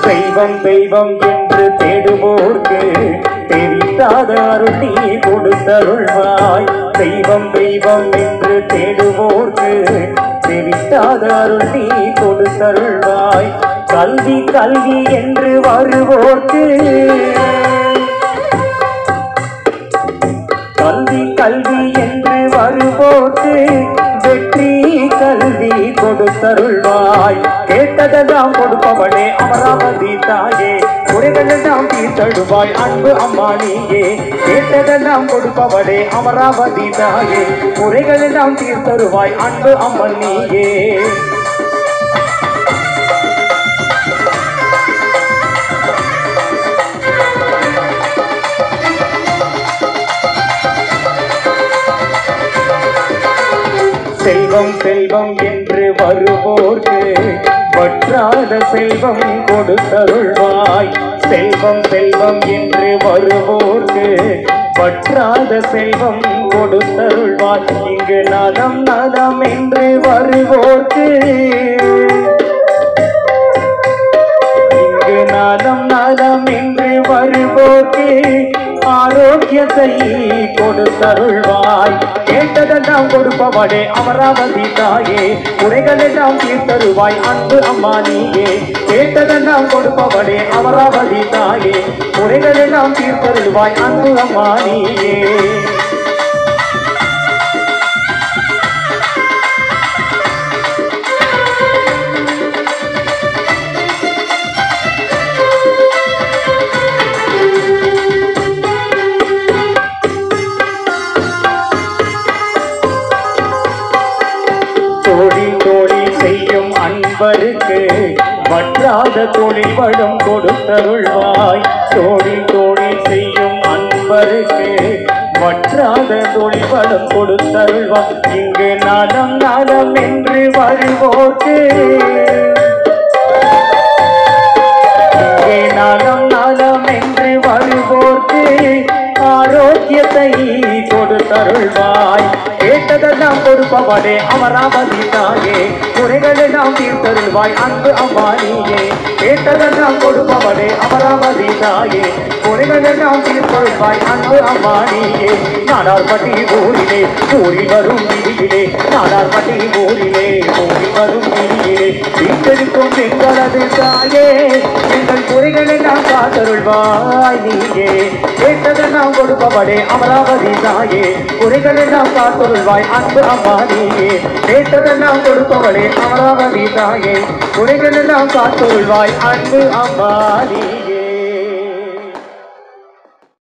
தெய்வம் தெய்வம் என்று தேடுவோர்க்கு தெரிந்தாத அருள் நீ கொடுத்தருள்வாய் தெய்வம் தெய்வம் என்று தேடுவோர்க்கு தெரிந்தாத அருள் நீ கொடுத்தருள்வாய் கல்வி கல்வி என்று வருவோர்க்கு கல்வி கல்வி என்று வருவோர்க்கு வெற்றி கல்வி கொடுத்தருள்வாய் கேட்டதெல்லாம் கொடுப்பவனே அமராவதி தாயே குறைகளெல்லாம் தீர்த்தடுவாய் அன்பு அம்மா நீயே கேட்டதெல்லாம் கொடுப்பவனே அமராவதி தாயே குறைகளெல்லாம் தீர்த்தருவாய் அன்பு அம்மன் நீயே செல்வம் செல்வம் என்று வருவோர்க்கு வற்றாத செல்வம் கொடுத்தருள்வாய் செல்வம் செல்வம் என்று வருவோர்க்கு வற்றாத செல்வம் கொடுத்தருள்வாய் இங்கு நலம் நலம் என்று வருவோர்க்கு இங்கு நலம் நலம் என்று வருவோர்க்கு ஆரோக்கியத்தை கொடுத்தருள்வாய் கேட்டதெல்லாம் கொடுப்பவளே அமராவதி தாயே குறைகளெல்லாம் தீர்த்தருவாய் அன்பு அம்மா நீயே கேட்டதெல்லாம் கொடுப்பவளே அமராவதி தாயே குறைகளெல்லாம் தீர்த்தருள்வாய் அன்பு அம்மா நீயே தொழில் தொழில் செய்யும் அன்பருக்கு வற்றாத தொழில் வளம் கொடுத்தருள்வாய் தொழில் தொழில் செய்யும் அன்பருக்கு வற்றாத தொழில் வளம் கொடுத்தருள்வாய் இங்கு நலம் நலம் என்று வருவோர்க்கு இங்கே நலம் நலம் என்று வருவோர்க்கு ஆரோக்கியத்தை கொடுத்தருள்வாய் கேட்டதெல்லாம் கொடுப்பவனே அமராவதி தாயே குறைகளெல்லாம் தீர்த்தருள்வாய் அன்பு அம்மானியே கேட்டதெல்லாம் கொடுப்பவனே அமராவதி தாயே குறைகளெல்லாம் தீர்த்தருள்வாய் அன்பு அம்மானியே நாடார்பட்டி ஊரிலே ஊரில் வரும் விதியிலே நாடார்பட்டி ஊரிலே ஊரில் வரும் விதியிலே வீட்டெடுக்கும் எங்களது தாயே எங்கள் குறைகளெல்லாம் காத்தருள்வாய் நீயே கேட்டதெல்லாம் கொடுப்பவளே அமராவதி தாயே குறைகளெல்லாம் காத்தருள்வாய் அன்பு அம்மா நீயே கேட்டதெல்லாம் கொடுப்பவளே அமராவதி தாயே குறைகளெல்லாம் காத்தருள்வாய் அன்பு அம்மா நீயே